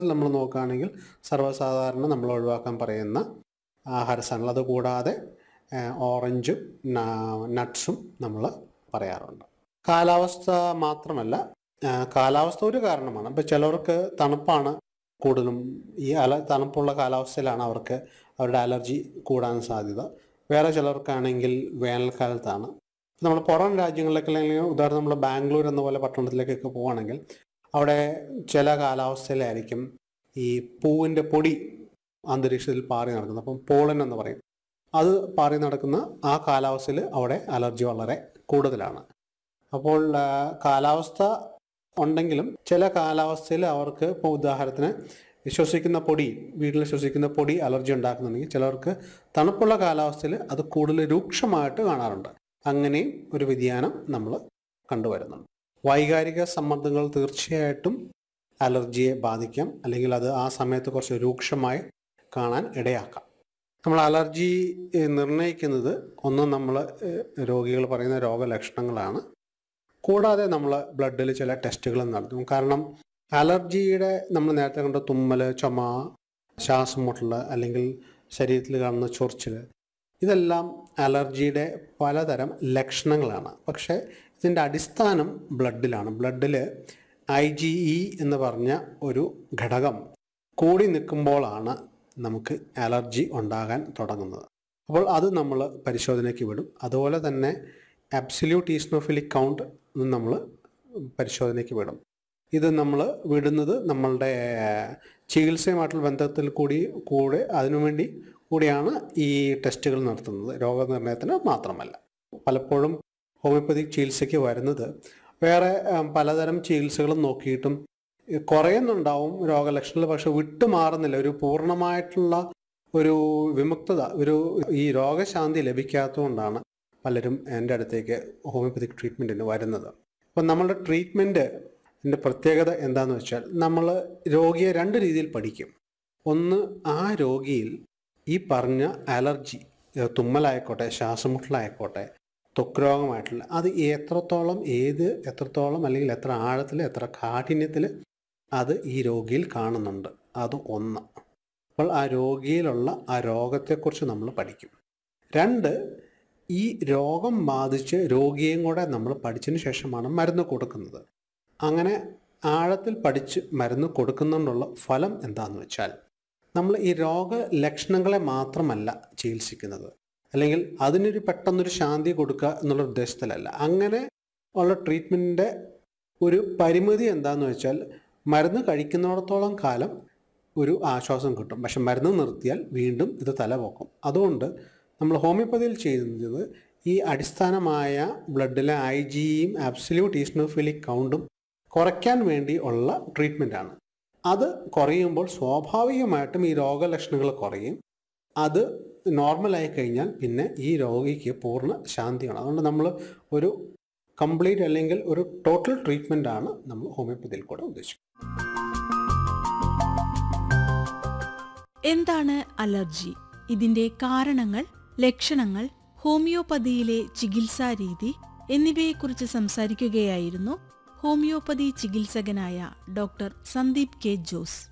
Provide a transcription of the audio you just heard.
നമ്മൾ നോക്കുകയാണെങ്കിൽ സർവ്വസാധാരണ നമ്മൾ ഒഴിവാക്കാൻ പറയുന്ന ആഹാരസാധനങ്ങൾ അതുകൂടാതെ ഏഹ്, ഓറഞ്ചും ന- നട്ട്സും നമ്മൾ പറയാറുണ്ട് കാലാവസ്ഥ മാത്രമല്ല ഏഹ്, കാലാവസ്ഥ ഒരു കാരണമാണ് ഇപ്പം ചിലവർക്ക് തണുപ്പാണ് കൂടുതലും ഈ അല തണുപ്പുള്ള കാലാവസ്ഥയിലാണ് അവർക്ക് അവരുടെ അലർജി കൂടാൻ സാധ്യത വേറെ ചിലർക്കാണെങ്കിൽ വേനൽക്കാലത്താണ് നമ്മൾ പുറം രാജ്യങ്ങളിലൊക്കെ അല്ലെങ്കിൽ ഉദാഹരണം നമ്മൾ ബാംഗ്ലൂർ എന്ന പോലെ പട്ടണത്തിലേക്കൊക്കെ പോവുകയാണെങ്കിൽ അവിടെ ചില കാലാവസ്ഥയിലായിരിക്കും ഈ പൂവിൻ്റെ പൊടി അന്തരീക്ഷത്തിൽ പാറി നടക്കുന്നത് അപ്പം പോളൻ എന്ന് പറയും അത് പാറി നടക്കുന്ന ആ കാലാവസ്ഥയിൽ അവിടെ അലർജി വളരെ കൂടുതലാണ് അപ്പോൾ ആ, കാലാവസ്ഥ ഉണ്ടെങ്കിലും ചില കാലാവസ്ഥയിൽ അവർക്ക് ഇപ്പോൾ ഉദാഹരണത്തിന് ശ്വസിക്കുന്ന പൊടി വീട്ടിൽ ശ്വസിക്കുന്ന പൊടി അലർജി ഉണ്ടാക്കുന്നുണ്ടെങ്കിൽ ചിലർക്ക് തണുപ്പുള്ള കാലാവസ്ഥയിൽ അത് കൂടുതൽ രൂക്ഷമായിട്ട് കാണാറുണ്ട് അങ്ങനെയും ഒരു വ്യതിയാനം നമ്മൾ കണ്ടുവരുന്നുണ്ട് വൈകാരിക സമ്മർദ്ദങ്ങൾ തീർച്ചയായിട്ടും അലർജിയെ ബാധിക്കാം അല്ലെങ്കിൽ അത് ആ സമയത്ത് കുറച്ച് രൂക്ഷമായി കാണാൻ ഇടയാക്കാം നമ്മൾ അലർജി ഏഹ്, നിർണ്ണയിക്കുന്നത് ഒന്ന് നമ്മൾ രോഗികൾ പറയുന്ന രോഗലക്ഷണങ്ങളാണ് കൂടാതെ നമ്മൾ ബ്ലഡിൽ ചില ടെസ്റ്റുകൾ നടത്തും കാരണം അലർജിയുടെ നമ്മൾ നേരത്തെ കണ്ട തുമ്മൽ ചുമ ശ്വാസം മുട്ടൽ അല്ലെങ്കിൽ ശരീരത്തിൽ കാണുന്ന ചൊറിച്ചിൽ ഇതെല്ലാം അലർജിയുടെ പലതരം ലക്ഷണങ്ങളാണ് പക്ഷേ ഇതിൻ്റെ അടിസ്ഥാനം ബ്ലഡിലാണ് ബ്ലഡിൽ ഐ ജി ഇ എന്ന് പറഞ്ഞ ഒരു ഘടകം കൂടി നിൽക്കുമ്പോഴാണ് നമുക്ക് അലർജി ഉണ്ടാകാൻ തുടങ്ങുന്നത് അപ്പോൾ അത് നമ്മൾ പരിശോധനയ്ക്ക് വിടും അതുപോലെ തന്നെ അബ്സല്യൂട്ട് ഈസ്നോഫിലിക് കൗണ്ട് നമ്മൾ പരിശോധനയ്ക്ക് വിടും ഇത് നമ്മൾ വിടുന്നത് നമ്മളുടെ ചികിത്സയുമായിട്ടുള്ള ബന്ധത്തിൽ കൂടി കൂടെ അതിനുവേണ്ടി കൂടിയാണ് ഈ ടെസ്റ്റുകൾ നടത്തുന്നത് രോഗനിർണയത്തിന് മാത്രമല്ല പലപ്പോഴും ഹോമിയോപ്പതിക് ചികിത്സയ്ക്ക് വരുന്നത് വേറെ ഉം, പലതരം ചികിത്സകളും നോക്കിയിട്ടും ഈ കുറയുന്നുണ്ടാവും രോഗലക്ഷണങ്ങൾ പക്ഷെ വിട്ടുമാറുന്നില്ല ഒരു പൂർണ്ണമായിട്ടുള്ള ഒരു വിമുക്തത ഒരു ഈ രോഗശാന്തി ലഭിക്കാത്തതുകൊണ്ടാണ് പലരും എൻ്റെ അടുത്തേക്ക് ഹോമിയോപ്പതിക് ട്രീറ്റ്മെൻറ്റിന് വരുന്നത് അപ്പം നമ്മളുടെ ട്രീറ്റ്മെൻറ്റ് ൻ്റെ പ്രത്യേകത എന്താണെന്ന് വെച്ചാൽ നമ്മൾ രോഗിയെ രണ്ട് രീതിയിൽ പഠിക്കും ഒന്ന് ആ രോഗിയിൽ ഈ പറഞ്ഞ അലർജി ഏഹ് തുമ്മലായിക്കോട്ടെ ശ്വാസമുട്ടലായിക്കോട്ടെ ത്വക്ക് രോഗമായിട്ടുള്ള അത് എത്രത്തോളം ഏത് എത്രത്തോളം അല്ലെങ്കിൽ എത്ര ആഴത്തിൽ എത്ര കാഠിന്യത്തിൽ അത് ഈ രോഗിയിൽ കാണുന്നുണ്ട് അത് ഒന്ന് അപ്പോൾ ആ രോഗിയിലുള്ള ആ രോഗത്തെക്കുറിച്ച് നമ്മൾ പഠിക്കും രണ്ട് ഈ രോഗം ബാധിച്ച് രോഗിയെയും കൂടെ നമ്മൾ പഠിച്ചതിന് ശേഷമാണ് മരുന്ന് കൊടുക്കുന്നത് അങ്ങനെ ആഴത്തിൽ പഠിച്ച് മരുന്ന് കൊടുക്കുന്നതുകൊണ്ടുള്ള ഫലം എന്താണെന്ന് വെച്ചാൽ നമ്മൾ ഈ രോഗലക്ഷണങ്ങളെ മാത്രമല്ല ചികിത്സിക്കുന്നത് അല്ലെങ്കിൽ അതിനൊരു പെട്ടെന്നൊരു ശാന്തി കൊടുക്കുക എന്നുള്ള ഉദ്ദേശത്തിലല്ല അങ്ങനെ ഉള്ള ട്രീറ്റ്മെൻറ്റിൻ്റെ ഒരു പരിമിതി എന്താണെന്ന് വെച്ചാൽ മരുന്ന് കഴിക്കുന്നിടത്തോളം കാലം ഒരു ആശ്വാസം കിട്ടും പക്ഷെ മരുന്ന് നിർത്തിയാൽ വീണ്ടും ഇത് തലപോക്കും അതുകൊണ്ട് നമ്മൾ ഹോമിയോപ്പതിയിൽ ചെയ്യുന്നത് ഈ അടിസ്ഥാനമായ ബ്ലഡിലെ ഐ ജിയും ആബ്സല്യൂട്ട് ഈസ്നോഫിലിക് കൗണ്ടും കുറയ്ക്കാൻ വേണ്ടി ഉള്ള ട്രീറ്റ്മെൻറ്റാണ് അത് കുറയുമ്പോൾ സ്വാഭാവികമായിട്ടും ഈ രോഗലക്ഷണങ്ങൾ കുറയും അത് നോർമലായി കഴിഞ്ഞാൽ പിന്നെ ഈ രോഗിക്ക് പൂർണ്ണ ശാന്തിയാണ് അതുകൊണ്ട് നമ്മൾ ഒരു കംപ്ലീറ്റ് അല്ലെങ്കിൽ ഒരു ടോട്ടൽ ട്രീറ്റ്മെൻ്റ് ആണ് നമ്മൾ ഹോമിയോപ്പതിയിൽ കൂടെ ഉദ്ദേശിക്കുന്നത് എന്താണ് അലർജി ഇതിന്റെ കാരണങ്ങൾ ലക്ഷണങ്ങൾ ഹോമിയോപ്പതിയിലെ ചികിത്സാ രീതി എന്നിവയെക്കുറിച്ച് സംസാരിക്കുകയായിരുന്നു ഹോമിയോപ്പതി ചികിത്സകനായ ഡോക്ടർ സന്ദീപ് കെ ജോസ്